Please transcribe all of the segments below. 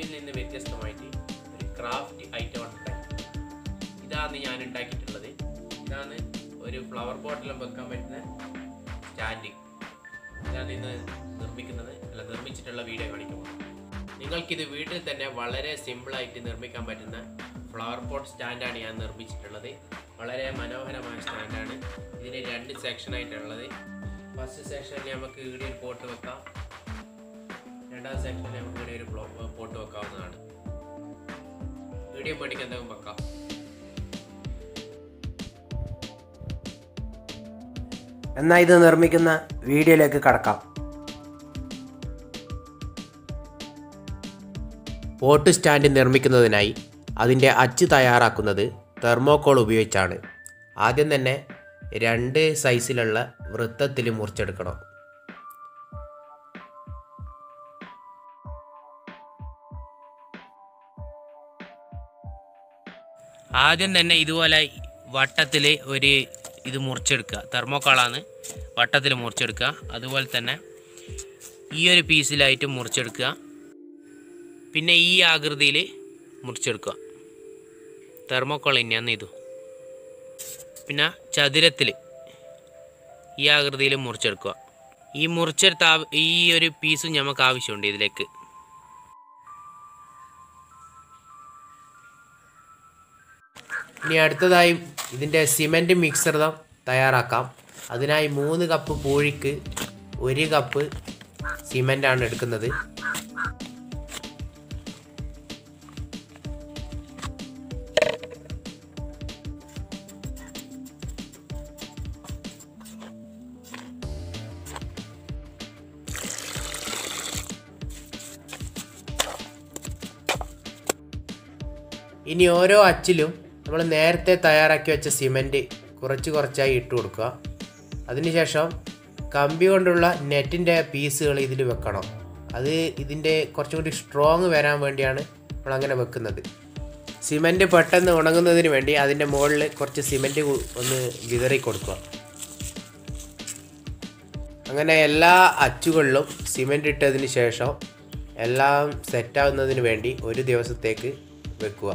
സ്റ്റാൻഡിൽ നിന്ന് വ്യത്യസ്തമായിട്ട് ഒരു ക്രാഫ്റ്റ് ഐറ്റം ഉണ്ടാക്കി ഇതാണ് ഞാൻ ഉണ്ടാക്കിയിട്ടുള്ളത് ഇതാണ് ഒരു ഫ്ലവർ ബോട്ടിലും വെക്കാൻ പറ്റുന്ന സ്റ്റാൻഡ് ഇതാണ് ഇന്ന് നിർമ്മിക്കുന്നത് അല്ല നിർമ്മിച്ചിട്ടുള്ള വീഡിയോ കാണിക്കുമ്പോൾ നിങ്ങൾക്കിത് വീട്ടിൽ തന്നെ വളരെ സിമ്പിളായിട്ട് നിർമ്മിക്കാൻ പറ്റുന്ന ഫ്ലവർ പോട്ട് സ്റ്റാൻഡാണ് ഞാൻ നിർമ്മിച്ചിട്ടുള്ളത് വളരെ മനോഹരമായ സ്റ്റാൻഡാണ് ഇതിന് രണ്ട് സെക്ഷനായിട്ടുള്ളത് ഫസ്റ്റ് സെക്ഷനിൽ നമുക്ക് ഇവിടെ ഒരു പോട്ട് വെക്കാം രണ്ടാം സെക്ഷനിൽ നമുക്ക് ഇവിടെ ഒരു ബ്ലോ- പോട്ട് വെക്കാവുന്നതാണ് വീഡിയോ മേടിക്കാൻ എന്തെങ്കിലും വെക്കാം എന്നാൽ ഇത് നിർമ്മിക്കുന്ന വീഡിയോയിലേക്ക് കടക്കാം പോട്ട് സ്റ്റാൻഡ് നിർമ്മിക്കുന്നതിനായി അതിൻ്റെ അച്ച് തയ്യാറാക്കുന്നത് തെർമോക്കോൾ ഉപയോഗിച്ചാണ് ആദ്യം തന്നെ രണ്ട് സൈസിലുള്ള വൃത്തത്തിൽ മുറിച്ചെടുക്കണം ആദ്യം തന്നെ ഇതുപോലെ വട്ടത്തിൽ ഒരു ഇത് മുറിച്ചെടുക്കുക തെർമോക്കോളാണ് വട്ടത്തിൽ മുറിച്ചെടുക്കുക അതുപോലെ തന്നെ ഈ ഒരു പീസിലായിട്ട് മുറിച്ചെടുക്കുക പിന്നെ ഈ ആകൃതിയിൽ മുറിച്ചെടുക്കുക തെർമോക്കോൾ തന്നെയാണ് ഇതു പിന്നെ ചതുരത്തിൽ ഈ ആകൃതിയിൽ മുറിച്ചെടുക്കുക ഈ മുറിച്ചെടുത്ത ആ- ഈ ഒരു പീസും നമുക്ക് ആവശ്യമുണ്ട് ഇതിലേക്ക് ഇനി അടുത്തതായി ഇതിൻ്റെ സിമൻറ്റ് മിക്സർ തയ്യാറാക്കാം അതിനായി മൂന്ന് കപ്പ് പൂഴിക്ക് ഒരു കപ്പ് സിമൻ്റാണ് എടുക്കുന്നത് ഇനി ഓരോ അച്ചിലും നമ്മൾ നേരത്തെ തയ്യാറാക്കി വെച്ച സിമൻറ്റ് കുറച്ച് കുറച്ചായി ഇട്ട് കൊടുക്കുക അതിനുശേഷം കമ്പി കൊണ്ടുള്ള നെറ്റിൻ്റെ പീസുകൾ ഇതിൽ വെക്കണം അത് ഇതിൻ്റെ കുറച്ചും കൂടി സ്ട്രോങ് വരാൻ വേണ്ടിയാണ് നമ്മൾ അങ്ങനെ വെക്കുന്നത് സിമൻറ്റ് പെട്ടെന്ന് ഉണങ്ങുന്നതിന് വേണ്ടി അതിൻ്റെ മുകളിൽ കുറച്ച് സിമൻറ്റ് ഒന്ന് വിതറി കൊടുക്കുക അങ്ങനെ എല്ലാ അച്ചുകളിലും സിമൻറ്റ് ഇട്ടതിന് ശേഷം എല്ലാം സെറ്റാവുന്നതിന് വേണ്ടി ഒരു ദിവസത്തേക്ക് വെക്കുക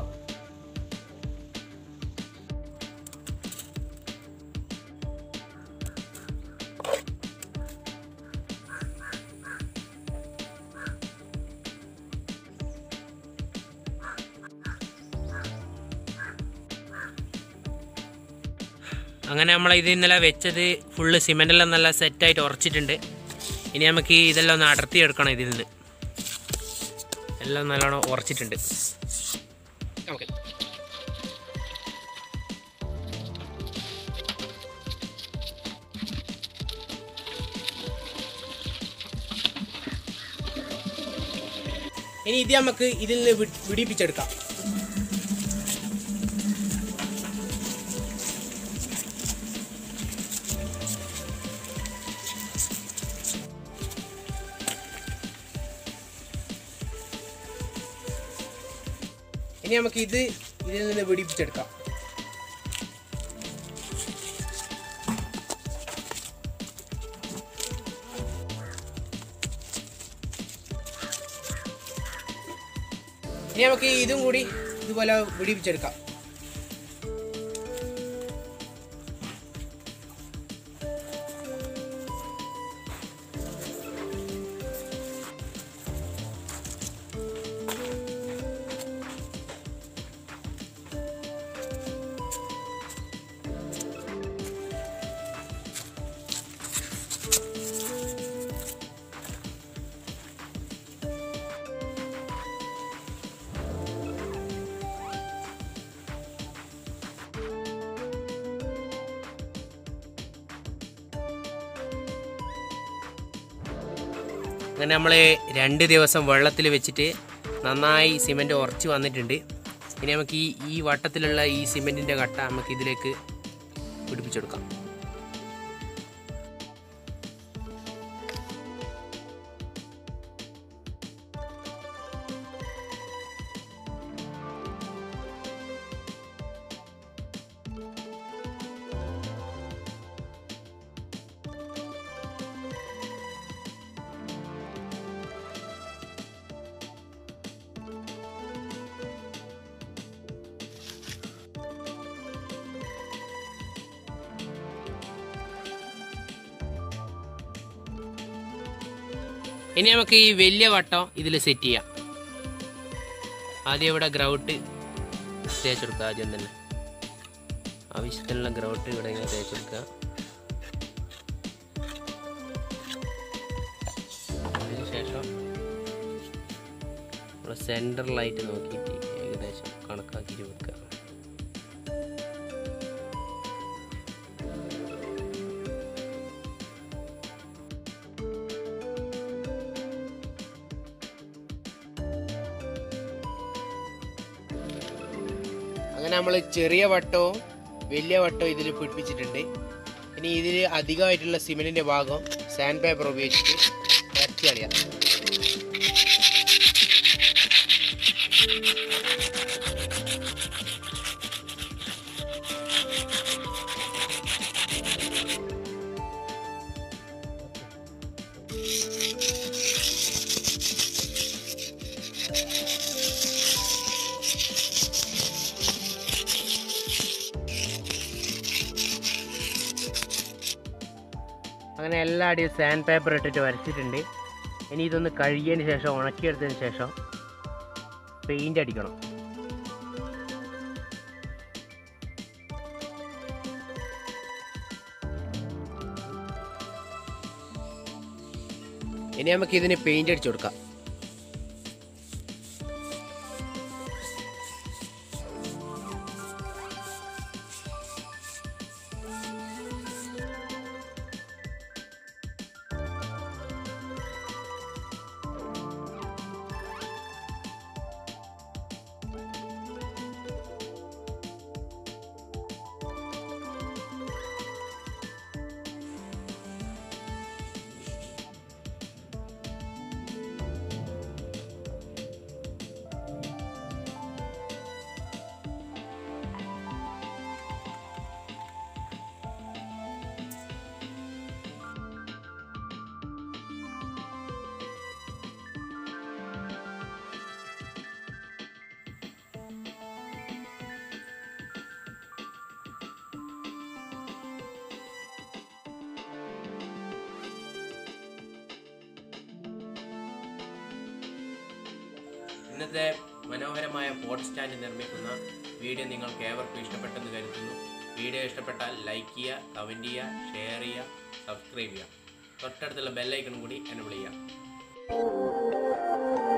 അങ്ങനെ നമ്മൾ ഇത് ഇന്നലെ വെച്ചത് ഫുള്ള് സിമെൻ്റെല്ലാം നല്ല സെറ്റായിട്ട് ഉറച്ചിട്ടുണ്ട് ഇനി നമുക്ക് ഈ ഇതെല്ലാം ഒന്ന് അടർത്തി എടുക്കണം ഇതിൽ നിന്ന് എല്ലാം നല്ലോണം ഉറച്ചിട്ടുണ്ട് ഓക്കെ ഇനി ഇത് നമുക്ക് ഇതിൽ നിന്ന് വി- വിടിപ്പിച്ചെടുക്കാം ഇനി നമുക്ക് ഇത് ഇതിൽ നിന്ന് പിടിപ്പിച്ചെടുക്കാം ഇനി നമുക്ക് ഇതും കൂടി ഇതുപോലെ പിടിപ്പിച്ചെടുക്കാം അങ്ങനെ നമ്മൾ രണ്ട് ദിവസം വെള്ളത്തിൽ വെച്ചിട്ട് നന്നായി സിമെൻറ്റ് ഉറച്ച് വന്നിട്ടുണ്ട് ഇനി നമുക്ക് ഈ ഈ വട്ടത്തിലുള്ള ഈ സിമെൻറ്റിൻ്റെ കട്ട നമുക്ക് ഇതിലേക്ക് പിടിപ്പിച്ചെടുക്കാം ഇനി നമുക്ക് ഈ വലിയ വട്ടം ഇതിൽ സെറ്റ് ചെയ്യാം ആദ്യം ഇവിടെ ഗ്രൗട്ട് തേച്ചെടുക്കുക ആദ്യം തന്നെ ആവശ്യത്തിനുള്ള ഗ്രൗട്ട് ഇവിടെ ഇങ്ങനെ തേച്ചെടുക്കുക അതിനുശേഷം നമ്മൾ സെൻറ്ററിലായിട്ട് നോക്കിയിട്ട് ഏകദേശം കണക്കാക്കിയിട്ട് വെക്കുക അങ്ങനെ നമ്മൾ ചെറിയ വട്ടവും വലിയ വട്ടവും ഇതിൽ പിടിപ്പിച്ചിട്ടുണ്ട് ഇനി ഇതിൽ അധികമായിട്ടുള്ള സിമെൻറ്റിൻ്റെ ഭാഗം സാൻഡ് പേപ്പർ ഉപയോഗിച്ചിട്ട് ഇറക്കി കളയാം അങ്ങനെ എല്ലാ അടിയും സാൻഡ് പേപ്പർ ഇട്ടിട്ട് വരച്ചിട്ടുണ്ട് ഇനി ഇതൊന്ന് കഴുകിയതിന് ശേഷം ഉണക്കിയെടുത്തതിന് ശേഷം പെയിൻ്റ് അടിക്കണം ഇനി നമുക്ക് ഇതിന് പെയിൻ്റ് അടിച്ചു കൊടുക്കാം ഇന്നത്തെ മനോഹരമായ പോട്ട് സ്റ്റാൻഡ് നിർമ്മിക്കുന്ന വീഡിയോ നിങ്ങൾക്ക് ഏവർക്കും ഇഷ്ടപ്പെട്ടെന്ന് കരുതുന്നു വീഡിയോ ഇഷ്ടപ്പെട്ടാൽ ലൈക്ക് ചെയ്യുക കമൻറ്റ് ചെയ്യുക ഷെയർ ചെയ്യുക സബ്സ്ക്രൈബ് ചെയ്യുക തൊട്ടടുത്തുള്ള ബെല്ലൈക്കണും കൂടി എന്നെ വിളിക്കുക